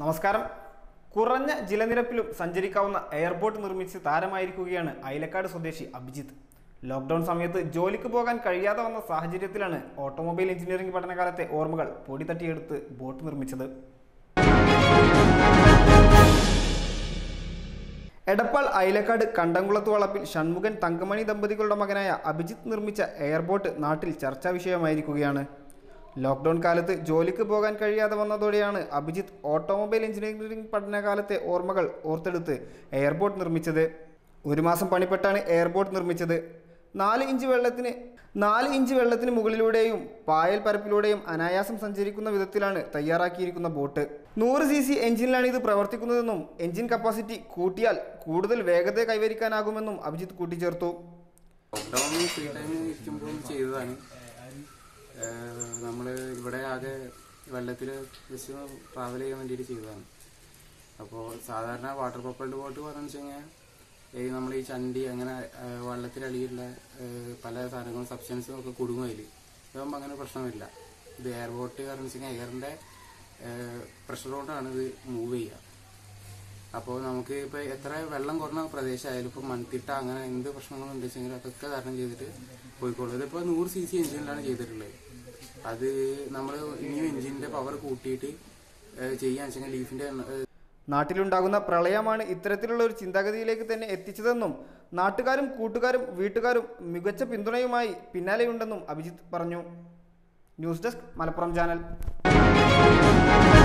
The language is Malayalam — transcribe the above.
നമസ്കാരം കുറഞ്ഞ ജലനിരപ്പിലും സഞ്ചരിക്കാവുന്ന എയർപോർട്ട് നിർമ്മിച്ച് താരമായിരിക്കുകയാണ് ഐലക്കാട് സ്വദേശി അഭിജിത്ത് ലോക്ക്ഡൌൺ സമയത്ത് ജോലിക്ക് പോകാൻ കഴിയാതെ വന്ന സാഹചര്യത്തിലാണ് ഓട്ടോമൊബൈൽ എഞ്ചിനീയറിംഗ് പഠനകാലത്തെ ഓർമ്മകൾ പൊടി തട്ടിയെടുത്ത് ബോട്ട് നിർമ്മിച്ചത് എടപ്പാൾ ഐലക്കാട് കണ്ടംകുളത്ത് വളപ്പിൽ ഷൺമുഖൻ തങ്കമണി ദമ്പതികളുടെ മകനായ അഭിജിത്ത് നിർമ്മിച്ച എയർബോട്ട് നാട്ടിൽ ചർച്ചാ വിഷയമായിരിക്കുകയാണ് ലോക്ക്ഡൌൺ കാലത്ത് ജോലിക്ക് പോകാൻ കഴിയാതെ വന്നതോടെയാണ് അഭിജിത്ത് ഓട്ടോമൊബൈൽ എഞ്ചിനീയറിംഗ് പഠനകാലത്തെ ഓർമ്മകൾ ഓർത്തെടുത്ത് എയർബോട്ട് നിർമ്മിച്ചത് ഒരു മാസം പണിപ്പെട്ടാണ് എയർബോട്ട് നിർമ്മിച്ചത് നാല് ഇഞ്ച് വെള്ളത്തിന് നാല് ഇഞ്ച് വെള്ളത്തിന് മുകളിലൂടെയും പായൽ പരപ്പിലൂടെയും അനായാസം സഞ്ചരിക്കുന്ന വിധത്തിലാണ് തയ്യാറാക്കിയിരിക്കുന്ന ബോട്ട് നൂറ് സി സി എഞ്ചിനിലാണ് ഇത് പ്രവർത്തിക്കുന്നതെന്നും എഞ്ചിൻ കപ്പാസിറ്റി കൂട്ടിയാൽ കൂടുതൽ വേഗത കൈവരിക്കാനാകുമെന്നും അഭിജിത്ത് കൂട്ടിച്ചേർത്തു ലോക്ക്ഡൗൺ ഫ്രീ ടൈം ഇരിക്കുമ്പോൾ ചെയ്തതാണ് നമ്മൾ ഇവിടെ ആകെ വെള്ളത്തിൽ ജസ്റ്റ് ട്രാവൽ ചെയ്യാൻ വേണ്ടിയിട്ട് ചെയ്തതാണ് അപ്പോൾ സാധാരണ വാട്ടർ പപ്പൾഡ് ബോട്ട് പറഞ്ഞു വെച്ച് കഴിഞ്ഞാൽ ഈ നമ്മൾ ഈ ചണ്ടി അങ്ങനെ വെള്ളത്തിലടിയുള്ള പല സാധനങ്ങളും സബ്സ്റ്റൻസും ഒക്കെ കുടുങ്ങും അതിൽ ഇതാകുമ്പോൾ അങ്ങനെ പ്രശ്നമില്ല ഇത് എയർ ബോട്ട് കാരണം വെച്ച് കഴിഞ്ഞാൽ എയറിൻ്റെ പ്രഷർ കൊണ്ടാണ് ഇത് മൂവ് ചെയ്യുക അപ്പോൾ നമുക്ക് ഇപ്പോൾ എത്ര വെള്ളം കുറഞ്ഞ പ്രദേശമായാലും ഇപ്പോൾ മൺതിട്ട അങ്ങനെ എന്ത് പ്രശ്നങ്ങളും ഉണ്ടെച്ചെങ്കിലും അതൊക്കെ തരണം ചെയ്തിട്ട് പോയിക്കോളും ഇതിപ്പോൾ നൂറ് സി സി എഞ്ചിനിലാണ് ചെയ്തിട്ടുള്ളത് അത് നമ്മൾ ഇനിയും എഞ്ചിൻ്റെ പവർ കൂട്ടിയിട്ട് ചെയ്യാന്ന് വെച്ചെങ്കിൽ ലീഫിൻ്റെ നാട്ടിലുണ്ടാകുന്ന പ്രളയമാണ് ഇത്തരത്തിലുള്ള ഒരു ചിന്താഗതിയിലേക്ക് തന്നെ എത്തിച്ചതെന്നും നാട്ടുകാരും കൂട്ടുകാരും വീട്ടുകാരും മികച്ച പിന്തുണയുമായി പിന്നാലെയുണ്ടെന്നും അഭിജിത്ത് പറഞ്ഞു ന്യൂസ് ഡെസ്ക് മലപ്പുറം ചാനൽ